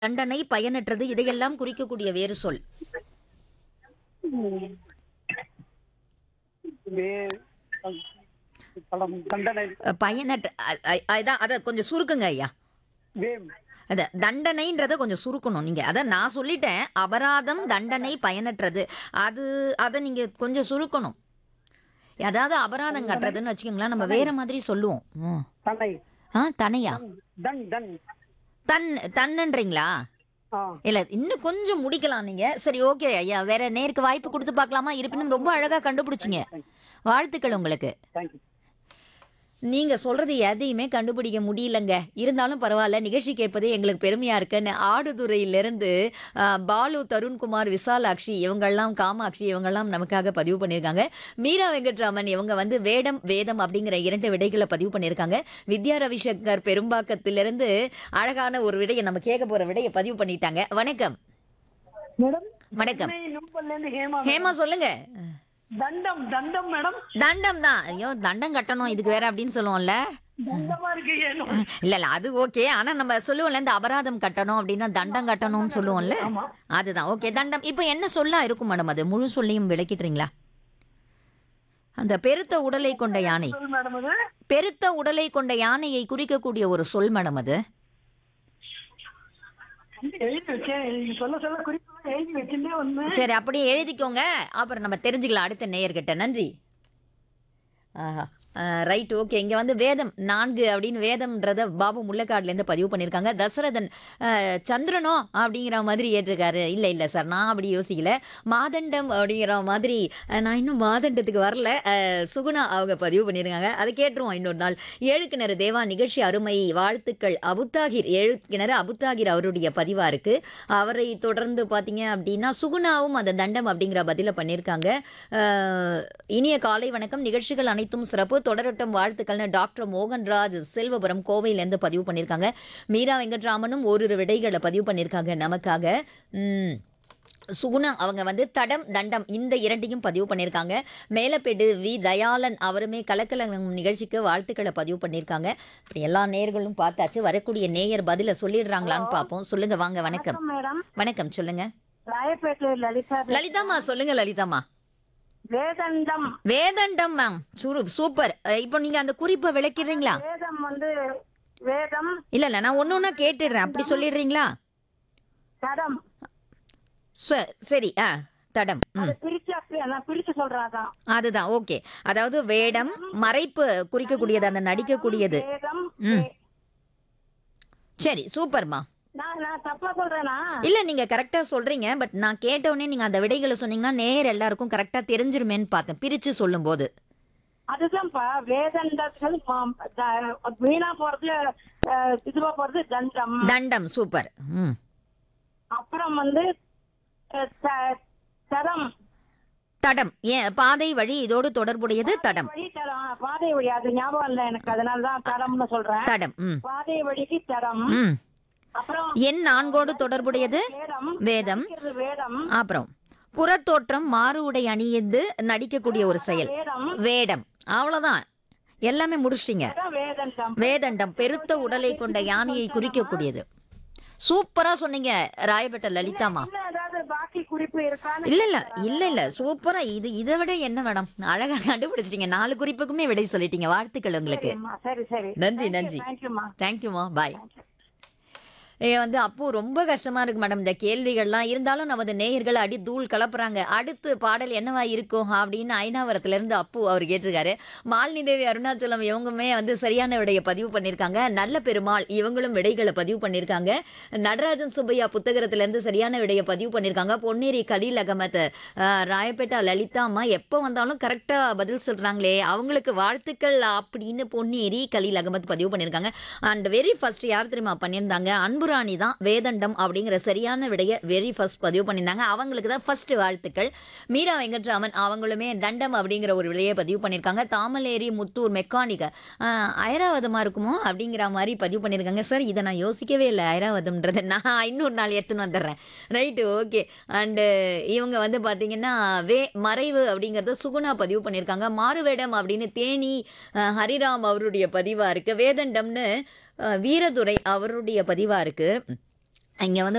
தண்டனை பயனற்றது இதையெல்லாம் குறிக்கக்கூடிய வேறு சொல் வே- படம் தண்டனை அஹ், பயனற்ற அ- அ- அதான் அதை கொஞ்சம் சுருக்குங்க ஐயா வேம் அத தண்டனைன்றத கொஞ்சம் சுருக்கணும் நீங்க அத நான் சொல்லிட்டேன் அபராதம் தண்டனை பயனற்றது அது அதை நீங்க கொஞ்சம் சுருக்கணும் அதாவது அபராதம் கட்டுறதுன்னு வச்சுக்கோங்களேன் நம்ம வேற மாதிரி சொல்லுவோம் ம். தன்னை ஆ தனையா தன் தன் தன் தன்னுன்றீங்களா ஆ இல்ல இன்னும் கொஞ்சம் முடிக்கலாம் நீங்க சரி ஓகே ஐயா வேற நேருக்கு வாய்ப்பு கொடுத்து பார்க்கலாமா இருப்பினும் ரொம்ப அழகா கண்டுபிடிச்சிங்க வாழ்த்துக்கள் உங்களுக்கு தேங்க்யூ நீங்க சொல்றது எதையுமே கண்டுபிடிக்க முடியலங்க இருந்தாலும் பரவாயில்ல நிகழ்ச்சி கேட்பது எங்களுக்கு பெருமையா இருக்குன்னு ஆடுதுறையிலிருந்து அஹ், பாலு தருண்குமார் விசாலாட்சி இவங்கெல்லாம் காமாட்சி இவங்கெல்லாம் நமக்காக பதிவு பண்ணியிருக்காங்க மீரா வெங்கட்ராமன் இவங்க வந்து வேடம் வேதம் அப்படிங்கிற இரண்டு விடைகளை பதிவு பண்ணியிருக்காங்க வித்யா ரவிசங்கர் பெரும்பாக்கத்திலிருந்து அழகான ஒரு விடையை நம்ம கேட்க போற விடையை பதிவு பண்ணிட்டாங்க வணக்கம் மேடம் வணக்கம் நும்பல்ல இருந்து ஹேமா ஹேமா சொல்லுங்க தண்டம் தண்டம் மேடம் தண்டம் தான் ஐயோ தண்டம் கட்டணும் இதுக்கு வேற அப்படின்னு சொல்லுவோம்ல தண்டமா இருக்கு ஏனோ இல்ல இல்ல அது ஓகே ஆனா நம்ம சொல்லுவோம்ல இந்த அபராதம் கட்டணும் அப்படின்னா தண்டம் கட்டணும்னு சொல்லுவோம்ல ஆமா அதுதான் ஓகே தண்டம் இப்போ என்ன சொல்லா இருக்கும் மேடம் அது முழு சொல்லையும் விளக்கிட்டுறீங்களா அந்த பெருத்த உடலை கொண்ட யானை சொல் மேடம் அது பெருத்த உடலை கொண்ட யானையை குறிக்கக்கூடிய ஒரு சொல் மேடம் அது எழுதி வச்சேன் நீங்க சொல்ல சொல்ல குறிப்பு எழுதி வச்சுட்டே வந்தேன் சரி அப்படியே எழுதிக்கோங்க அப்புறம் நம்ம தெரிஞ்சுக்கலாம் அடுத்த நேயர்கிட்ட நன்றி ஆஹா ரைட் ஓகே இங்கே வந்து வேதம் நான்கு அப்படின்னு வேதம்ன்றத பாபு முள்ளக்காடுலேருந்து பதிவு பண்ணியிருக்காங்க தசரதன் அஹ், சந்திரனோ அப்படிங்கிற மாதிரி ஏற்றிருக்காரு இல்லை இல்லை சார் நான் அப்படி யோசிக்கல மாதண்டம் அப்படிங்கிற மாதிரி அஹ், நான் இன்னும் மாதண்டத்துக்கு வரல அஹ், சுகுணா அவங்க பதிவு பண்ணியிருக்காங்க அதை கேட்டுருவோம் இன்னொரு நாள் ஏழுக்கிணறு தேவா நிகழ்ச்சி அருமை வாழ்த்துக்கள் அபுத்தாகிர் ஏழுக்கிணறு அபுத்தாகிர் அவருடைய பதிவாக இருக்குது அவரை தொடர்ந்து பார்த்தீங்க அப்படின்னா சுகுணாவும் அந்த தண்டம் அப்படிங்கிற பதிலை பண்ணியிருக்காங்க அஹ், இனிய காலை வணக்கம் நிகழ்ச்சிகள் அனைத்தும் சிறப்பு தொடரட்டும் வாழ்த்துக்கள்னு டாக்டர் மோகன்ராஜ் செல்வபுரம் கோவையிலேருந்து பதிவு பண்ணியிருக்காங்க மீரா வெங்கட்ராமனும் ஓரிரு விடைகளை பதிவு பண்ணியிருக்காங்க நமக்காக உம், சுகுணா அவங்க வந்து தடம் தண்டம் இந்த இரண்டையும் பதிவு பண்ணியிருக்காங்க மேலப்பேடு வி தயாளன் அவருமே கலக்கலங்கம் நிகழ்ச்சிக்கு வாழ்த்துக்களை பதிவு பண்ணியிருக்காங்க இப்படி எல்லா நேயர்களும் பார்த்தாச்சு வரக்கூடிய நேயர் பதிலை சொல்லிடுறாங்களான்னு பார்ப்போம் சொல்லுங்க வாங்க வணக்கம் மேடம் வணக்கம் சொல்லுங்க ராயப்பேட்டை லலிதா லலிதாம்மா சொல்லுங்க லலிதாம்மா வேதண்டம் வேதண்டம் மேம் சுரு சூப்பர் அஹ் இப்போ நீங்க அந்த குறிப்பை விளக்கிடுறீங்களா வேதம் வந்து வேதம் இல்ல இல்ல நான் ஒண்ணு ஒண்ணா கேட்டுடுறேன் அப்படி சொல்லிடுறீங்களா தடம் ச- சரி ஆ தடம் ம் அது பிரிச்சு அப்படியே நான் பிரிச்சு சொல்றேன் அதான் அதுதான் ஓகே அதாவது வேடம் மறைப்பு குறிக்கக்கூடியது அந்த நடிக்கக்கூடியது வேதம் ம். வே- சரி சூப்பர்மா நான் நான் தப்பா சொல்றேனா இல்ல நீங்க கரெக்டா சொல்றீங்க பட் நான் கேட்ட உடனே நீங்க அந்த விடைகளை சொன்னீங்கன்னா நேர் எல்லாருக்கும் கரெக்டா தெரிஞ்சிருமேன்னு பார்த்தேன் பிரிச்சு சொல்லும்போது அதுதான்ப்பா வேதண்டத்துக்கு ம- த- வீணா போறது அஹ், இதுவா போறது தண்டம் தண்டம் சூப்பர் ம் அப்புறம் வந்து அஹ், த- தடம் தடம் ஏன் பாதை வழி இதோடு தொடர்புடையது தடம் வழி தடம் பாதை வழி அது ஞாபகம் இல்லை எனக்கு அதனாலதான் தடம்னு சொல்றேன் தடம் ம் பாதை வழிக்கு தடம் ம் அப்புறம் எண் நான்கோடு தொடர்புடையது வேதம் வேதம் இருக்கிறது வேதம் அப்புறம் புறத்தோற்றம் மாறு உடை அணிந்து நடிக்கக்கூடிய ஒரு செயல் வேதம் வேடம் அவ்வளவுதான் எல்லாமே முடிச்சிட்டீங்க அதான் வேதண்டம் வேதண்டம் பெருத்த உடலை கொண்ட யானையை குறிக்கக்கூடியது சூப்பரா சொன்னீங்க ராயப்பேட்டை லலிதாமா இன்னும் ஏதாவது பாக்கி குறிப்பு இருக்கான்னு இல்ல இல்ல இல்ல இல்ல சூப்பரா இது இதை விட என்ன மேடம் அழகா கண்டுபிடிச்சிட்டீங்க நாலு குறிப்புக்குமே விடை சொல்லிட்டீங்க வாழ்த்துக்கள் உங்களுக்கு சரிம்மா, சரி சரி நன்றி நன்றி தேங்க்யூமா தேங்க்யூமா பாய் ஏ வந்து அப்போ ரொம்ப கஷ்டமா இருக்கு மேடம் இந்த கேள்விகள்லாம் இருந்தாலும் நமது நேயர்கள் அடி தூள் கலப்புறாங்க அடுத்து பாடல் என்னவா இருக்கும் அப்படின்னு ஐநாவரத்துல இருந்து அப்பு அவர் கேட்டிருக்காரு மாலினி தேவி அருணாச்சலம் இவங்குமே வந்து சரியான விடையை பதிவு பண்ணியிருக்காங்க நல்ல பெருமாள் இவங்களும் விடைகளை பதிவு பண்ணியிருக்காங்க நடராஜன் சுப்பையா புத்தகத்துல இருந்து சரியான விடையை பதிவு பண்ணியிருக்காங்க பொன்னேரி கலீல் அகமத் அஹ், ராயப்பேட்டா லலிதா அம்மா எப்போ வந்தாலும் கரெக்டாக பதில் சொல்றாங்களே அவங்களுக்கு வாழ்த்துக்கள் அப்படின்னு பொன்னேரி கலீல் அகமத் பதிவு பண்ணியிருக்காங்க அண்ட் வெரி ஃபர்ஸ்ட் யார் தெரியுமா பண்ணியிருந்தாங்க அன்புராணி தான் வேதண்டம் அப்படிங்கிற சரியான விடைய வெரி ஃபர்ஸ்ட் பதிவு பண்ணியிருந்தாங்க அவங்களுக்கு தான் ஃபர்ஸ்ட் வாழ்த்துக்கள் மீரா வெங்கட்ராமன் அவங்களுமே தண்டம் அப்படிங்கிற ஒரு விடையை பதிவு பண்ணியிருக்காங்க தாமலேரி முத்தூர் மெக்கானிக் ஐராவதமாக இருக்குமோ அப்படிங்கிற மாதிரி பதிவு பண்ணியிருக்காங்க சார் இதை நான் யோசிக்கவே இல்லை ஐராவதம்ன்றது நான் இன்னொரு நாள் எடுத்துன்னு வந்துடுறேன் ரைட்டு ஓகே அண்டு இவங்க வந்து பார்த்தீங்கன்னா வே மறைவு அப்படிங்கிறத சுகுணா பதிவு பண்ணியிருக்காங்க மாறுவேடம் அப்படின்னு தேனி அஹ், ஹரிராம் அவருடைய பதிவாக இருக்குது வேதண்டம்னு அஹ், வீரதுரை அவருடைய பதிவாக இருக்குது இங்கே வந்து